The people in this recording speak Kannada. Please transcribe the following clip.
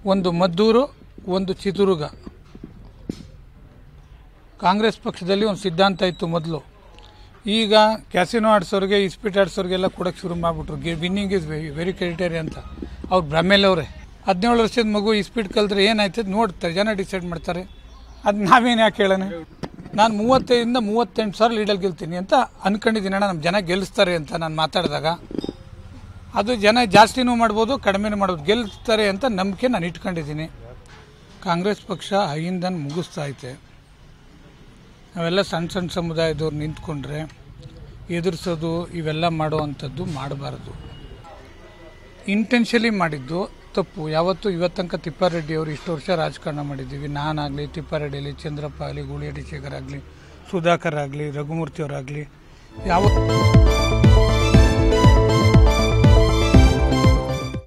ಒಂದು ಮದ್ದೂರು ಒಂದು ಚಿತ್ರದುರ್ಗ ಕಾಂಗ್ರೆಸ್ ಪಕ್ಷದಲ್ಲಿ ಒಂದು ಸಿದ್ಧಾಂತ ಇತ್ತು ಮೊದಲು ಈಗ ಕ್ಯಾಸಿನೋ ಆಡ್ಸೋರಿಗೆ ಇಸ್ಪೀಟ್ ಆಡ್ಸೋರಿಗೆಲ್ಲ ಕೊಡೋಕ್ಕೆ ಶುರು ಮಾಡಿಬಿಟ್ರು ಗೆ ವಿನ್ನಿಂಗ್ ಇಸ್ ವೆರಿ ಕ್ರೆಡಿಟರಿ ಅಂತ ಅವ್ರು ಭ್ರಮೇಲವ್ರೆ ಹದಿನೇಳು ವರ್ಷದ ಮಗು ಇಸ್ಪೀಟ್ ಕಲ್ತ್ರೆ ಏನಾಯ್ತದೆ ನೋಡ್ತಾರೆ ಜನ ಡಿಸೈಡ್ ಮಾಡ್ತಾರೆ ಅದು ನಾವೇನು ಯಾಕೆ ಹೇಳೋಣ ನಾನು ಮೂವತ್ತೈದರಿಂದ ಮೂವತ್ತೆಂಟು ಸಾವಿರ ಲೀಡಲ್ಲಿ ಗೆಲ್ತೀನಿ ಅಂತ ಅನ್ಕೊಂಡಿದ್ದೀನಿ ಅಣ್ಣ ನಮ್ಮ ಜನ ಗೆಲ್ಲಿಸ್ತಾರೆ ಅಂತ ನಾನು ಮಾತಾಡಿದಾಗ ಅದು ಜನ ಜಾಸ್ತಿನೂ ಮಾಡ್ಬೋದು ಕಡಿಮೆನೂ ಮಾಡ್ಬೋದು ಗೆಲ್ತಾರೆ ಅಂತ ನಂಬಿಕೆ ನಾನು ಇಟ್ಕೊಂಡಿದ್ದೀನಿ ಕಾಂಗ್ರೆಸ್ ಪಕ್ಷ ಐಯಿಂದನ್ ಮುಗಿಸ್ತಾ ಐತೆ ನಾವೆಲ್ಲ ಸಣ್ಣ ಸಣ್ಣ ಸಮುದಾಯದವ್ರು ನಿಂತ್ಕೊಂಡ್ರೆ ಎದುರಿಸೋದು ಇವೆಲ್ಲ ಮಾಡೋ ಅಂಥದ್ದು ಮಾಡಬಾರ್ದು ಇಂಟೆನ್ಷಲಿ ಮಾಡಿದ್ದು ತಪ್ಪು ಯಾವತ್ತೂ ಇವತ್ತಂಕ ತಿಪ್ಪಾರೆಡ್ಡಿ ಅವರು ಇಷ್ಟು ವರ್ಷ ರಾಜಕಾರಣ ಮಾಡಿದ್ದೀವಿ ನಾನಾಗಲಿ ತಿಪ್ಪಾರೆಡ್ಡಿ ಚಂದ್ರಪ್ಪ ಆಗಲಿ ಗೂಳಿಹಟ್ಟಿ ಶೇಖರ್ ಆಗಲಿ ಸುಧಾಕರ್ ಆಗಲಿ ರಘುಮೂರ್ತಿ ಅವರಾಗಲಿ ಯಾವ